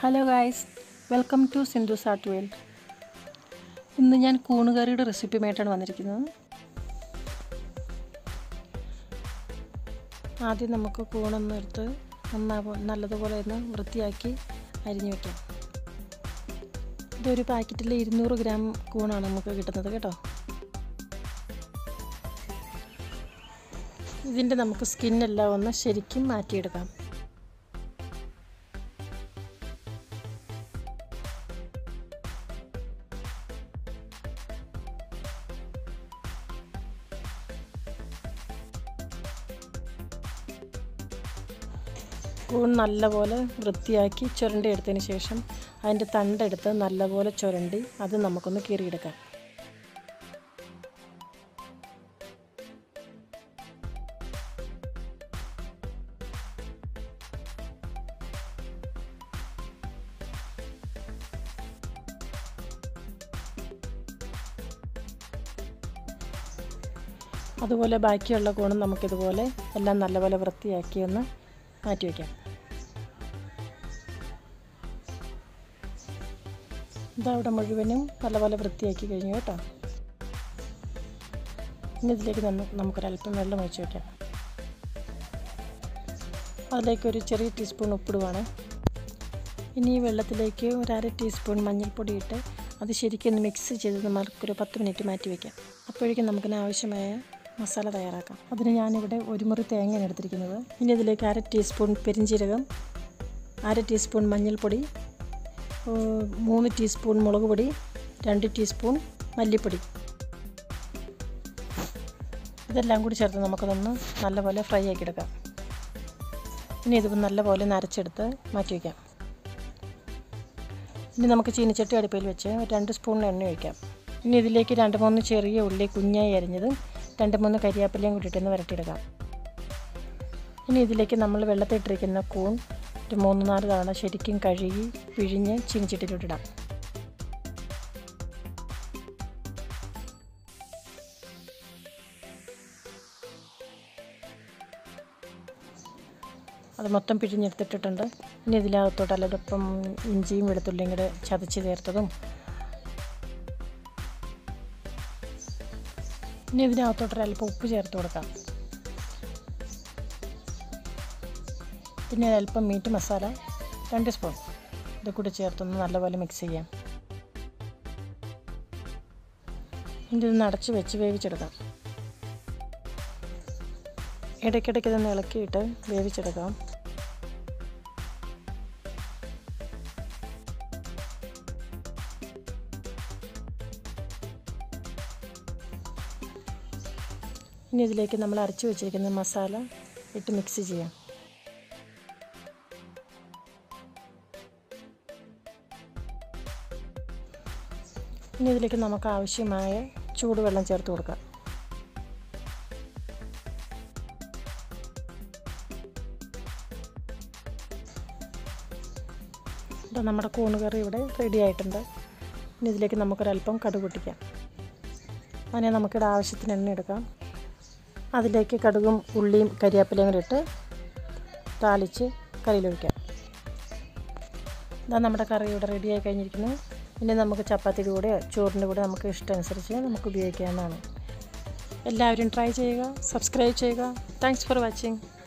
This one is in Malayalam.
hello guys welcome to Sindhu സാട്ട് വേൾഡ് ഇന്ന് ഞാൻ കൂണുകറിയുടെ റെസിപ്പിയുമായിട്ടാണ് വന്നിരിക്കുന്നത് ആദ്യം നമുക്ക് കൂണൊന്ന് എടുത്ത് നന്നാ നല്ലതുപോലെ ഒന്ന് വൃത്തിയാക്കി അരിഞ്ഞു വയ്ക്കാം ഇതൊരു പാക്കറ്റിൽ ഇരുന്നൂറ് ഗ്രാം കൂണാണ് നമുക്ക് കിട്ടുന്നത് കേട്ടോ ഇതിൻ്റെ നമുക്ക് സ്കിന്നെല്ലാം ഒന്ന് ശരിക്കും മാറ്റിയെടുക്കാം കൂൺ നല്ലപോലെ വൃത്തിയാക്കി ചുരണ്ടി എടുത്തതിന് ശേഷം അതിൻ്റെ തണ്ടെടുത്ത് നല്ലപോലെ ചുരണ്ടി അത് നമുക്കൊന്ന് കീറിയെടുക്കാം അതുപോലെ ബാക്കിയുള്ള കൂണും നമുക്കിതുപോലെ എല്ലാം നല്ലപോലെ വൃത്തിയാക്കി ഒന്ന് മാറ്റി വയ്ക്കാം ഇതവിടെ മുഴുവനും നല്ലപോലെ വൃത്തിയാക്കി കഴിഞ്ഞു കേട്ടോ ഇനി ഇതിലേക്ക് നമുക്കൊരല്പം വെള്ളം ഒഴിച്ച് വയ്ക്കാം അതിലേക്ക് ഒരു ചെറിയ ടീസ്പൂൺ ഉപ്പിടുവാണ് ഇനി ഈ വെള്ളത്തിലേക്ക് ഒരു അര ടീസ്പൂൺ മഞ്ഞൾപ്പൊടി ഇട്ട് അത് ശരിക്കും ഒന്ന് മിക്സ് ചെയ്ത് നമുക്കൊരു പത്ത് മിനിറ്റ് മാറ്റി വയ്ക്കാം അപ്പോഴേക്കും നമുക്കിന് ആവശ്യമായ മസാല തയ്യാറാക്കാം അതിന് ഞാനിവിടെ ഒരു മുറി തേങ്ങയാണ് എടുത്തിരിക്കുന്നത് ഇനി ഇതിലേക്ക് അര ടീസ്പൂൺ പെരിഞ്ചീരകം അര ടീസ്പൂൺ മഞ്ഞൾപ്പൊടി മൂന്ന് ടീസ്പൂൺ മുളക് പൊടി രണ്ട് ടീസ്പൂൺ മല്ലിപ്പൊടി ഇതെല്ലാം കൂടി ചേർത്ത് നമുക്കതൊന്ന് നല്ലപോലെ ഫ്രൈ ആക്കി എടുക്കാം ഇനി ഇത് നല്ലപോലെ നരച്ചെടുത്ത് മാറ്റി വയ്ക്കാം ഇനി നമുക്ക് ചീനിച്ചട്ടി അടുപ്പിൽ വെച്ച് രണ്ട് സ്പൂൺ എണ്ണ ഒഴിക്കാം ഇനി ഇതിലേക്ക് രണ്ട് മൂന്ന് ചെറിയ ഉള്ളി കുഞ്ഞായി അരിഞ്ഞതും രണ്ട് മൂന്ന് കരിയാപ്പിലയും കൂട്ടിയിട്ടൊന്ന് വരട്ടിയെടുക്കാം ഇനി ഇതിലേക്ക് നമ്മൾ വെള്ളത്തിട്ടിരിക്കുന്ന കൂൺ ഒരു മൂന്ന് നാല് തവണ ശരിക്കും കഴുകി പിഴിഞ്ഞ് ചീനിച്ചട്ടിയിലോട്ടിടാം അത് മൊത്തം പിഴിഞ്ഞെടുത്തിട്ടിട്ടുണ്ട് ഇനി ഇതിനകത്തോട്ട് അല്ലതൊപ്പം ഇഞ്ചിയും വെളുത്തുള്ളിയും കൂടെ ചതച്ച് ചേർത്തതും ഇനി ഇതിനകത്തോട്ടൊരല്പം ഉപ്പ് ചേർത്ത് കൊടുക്കാം പിന്നെ അല്പം മീറ്റ് മസാല രണ്ട് സ്പൂൺ ഇത് കൂടി ചേർത്തൊന്ന് നല്ലപോലെ മിക്സ് ചെയ്യാം ഇനി ഇത് അടച്ച് വെച്ച് വേവിച്ചെടുക്കാം ഇടയ്ക്കിടയ്ക്ക് ഇതൊന്ന് ഇളക്കിയിട്ട് വേവിച്ചെടുക്കാം ഇനി ഇതിലേക്ക് നമ്മൾ അരച്ച് വെച്ചിരിക്കുന്ന മസാല ഇട്ട് മിക്സ് ചെയ്യാം ഇനി ഇതിലേക്ക് നമുക്ക് ആവശ്യമായ ചൂടുവെള്ളം ചേർത്ത് കൊടുക്കാം ഇതാ നമ്മുടെ കൂണുകറി ഇവിടെ റെഡി ആയിട്ടുണ്ട് ഇനി ഇതിലേക്ക് നമുക്കൊരല്പം കടുക് പൊട്ടിക്കാം അതിനെ നമുക്കിവിടെ ആവശ്യത്തിന് എണ്ണ എടുക്കാം അതിലേക്ക് കടുകും ഉള്ളിയും കരിയാപ്പിലയും കൂടി ഇട്ട് താളിച്ച് കറിയിലൊഴിക്കാം ഇതാ നമ്മുടെ കറി ഇവിടെ റെഡിയായി കഴിഞ്ഞിരിക്കുന്നു ഇനി നമുക്ക് ചപ്പാത്തിയുടെ കൂടെ ചോറിൻ്റെ കൂടെ നമുക്ക് ഇഷ്ടമനുസരിച്ച് നമുക്ക് ഉപയോഗിക്കാവുന്നതാണ് എല്ലാവരും ട്രൈ ചെയ്യുക സബ്സ്ക്രൈബ് ചെയ്യുക താങ്ക്സ് ഫോർ വാച്ചിങ്